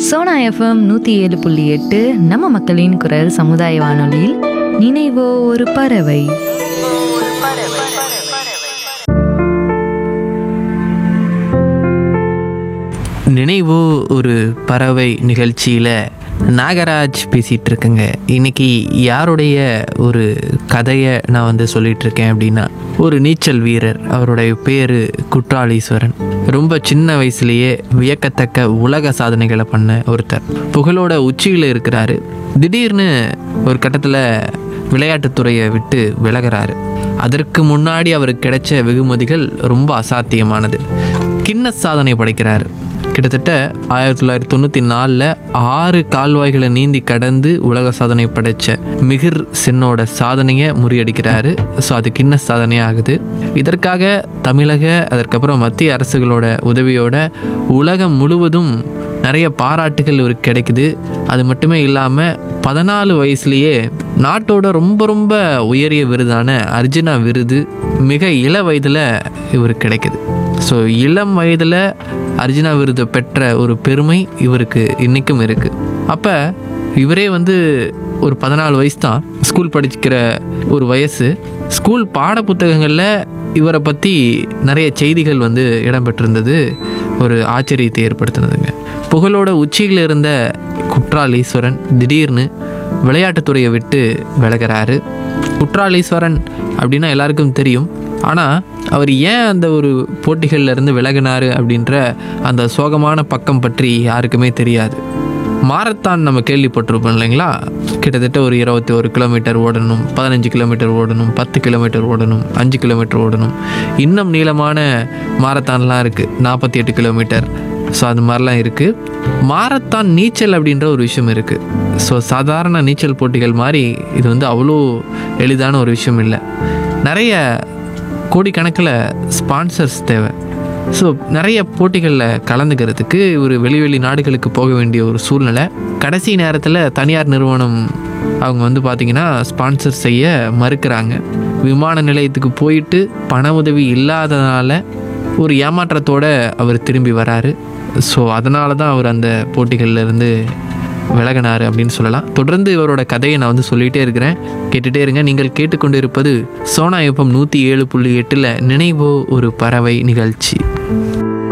Sona FM நூற்றி ஏழு புள்ளி எட்டு நம்ம மக்களின் குரல் சமுதாய வானொலியில் நினைவோ ஒரு பறவை நினைவு ஒரு பறவை நிகழ்ச்சியில் நாகராஜ் பேசிகிட்டு இருக்கேங்க இன்னைக்கு யாருடைய ஒரு கதையை நான் வந்து சொல்லிட்டு இருக்கேன் அப்படின்னா ஒரு நீச்சல் வீரர் அவருடைய பேர் குற்றாலீஸ்வரன் ரொம்ப சின்ன வயசுலேயே வியக்கத்தக்க உலக சாதனைகளை பண்ண ஒருத்தர் புகழோட உச்சியில் இருக்கிறாரு திடீர்னு ஒரு கட்டத்தில் விளையாட்டுத்துறையை விட்டு விலகிறாரு அதற்கு முன்னாடி அவருக்கு கிடைச்ச வெகுமதிகள் ரொம்ப அசாத்தியமானது கின்னஸ் சாதனை படைக்கிறாரு கிட்டத்தட்ட ஆயிரத்தி தொள்ளாயிரத்தி தொண்ணூற்றி நாலில் ஆறு கால்வாய்களை நீந்தி கடந்து உலக சாதனை படைச்ச மிகிர் சென்னோட சாதனையை முறியடிக்கிறாரு ஸோ அது கின்னஸ் சாதனையாக ஆகுது இதற்காக தமிழக அதற்கப்புறம் மத்திய அரசுகளோட உதவியோட உலகம் முழுவதும் நிறைய பாராட்டுகள் இவருக்கு கிடைக்குது அது மட்டுமே இல்லாமல் பதினாலு வயசுலேயே நாட்டோட ரொம்ப ரொம்ப உயரிய விருதான அர்ஜுனா விருது மிக இள வயதில் இவருக்கு கிடைக்குது ஸோ இளம் வயதில் அர்ஜுனா விருது பெற்ற ஒரு பெருமை இவருக்கு இன்றைக்கும் இருக்குது அப்போ இவரே வந்து ஒரு பதினாலு வயசு தான் ஸ்கூல் படிக்கிற ஒரு வயசு ஸ்கூல் பாட புத்தகங்களில் இவரை பற்றி நிறைய செய்திகள் வந்து இடம்பெற்றிருந்தது ஒரு ஆச்சரியத்தை ஏற்படுத்தினதுங்க புகழோட உச்சியில் இருந்த குற்றாலீஸ்வரன் திடீர்னு விளையாட்டுத்துறையை விட்டு விலகிறாரு குற்றாலீஸ்வரன் அப்படின்னா எல்லாருக்கும் தெரியும் ஆனால் அவர் ஏன் அந்த ஒரு போட்டிகள்ல இருந்து விலகினார் அப்படின்ற அந்த சோகமான பக்கம் பற்றி யாருக்குமே தெரியாது மாரத்தான் நம்ம கேள்விப்பட்டிருப்போம் இல்லைங்களா கிட்டத்தட்ட ஒரு இருபத்தி ஒரு கிலோமீட்டர் ஓடணும் பதினஞ்சு கிலோமீட்டர் ஓடணும் பத்து கிலோமீட்டர் ஓடணும் அஞ்சு கிலோமீட்டர் ஓடணும் இன்னும் நீளமான மாரத்தான்லாம் இருக்குது நாற்பத்தி எட்டு கிலோமீட்டர் ஸோ அது மாதிரிலாம் இருக்குது மாரத்தான் நீச்சல் அப்படின்ற ஒரு விஷயம் இருக்குது ஸோ சாதாரண நீச்சல் போட்டிகள் மாதிரி இது வந்து அவ்வளோ எளிதான ஒரு விஷயம் இல்லை நிறைய கோடிக்கணக்கில் ஸ்பான்சர்ஸ் தேவை ஸோ நிறைய போட்டிகளில் கலந்துக்கிறதுக்கு ஒரு வெளி வெளி நாடுகளுக்கு போக வேண்டிய ஒரு சூழ்நிலை கடைசி நேரத்தில் தனியார் நிறுவனம் அவங்க வந்து பார்த்திங்கன்னா ஸ்பான்சர் செய்ய மறுக்கிறாங்க விமான நிலையத்துக்கு போயிட்டு பண உதவி இல்லாதனால ஒரு ஏமாற்றத்தோட அவர் திரும்பி வராரு ஸோ அதனால தான் அவர் அந்த போட்டிகள்ல இருந்து விலகினார் அப்படின்னு சொல்லலாம் தொடர்ந்து இவரோட கதையை நான் வந்து சொல்லிகிட்டே இருக்கிறேன் கேட்டுகிட்டே இருங்க நீங்கள் கேட்டுக்கொண்டு இருப்பது சோனா எஃப்எம் நூற்றி ஏழு புள்ளி எட்டில் நினைவோ ஒரு பறவை நிகழ்ச்சி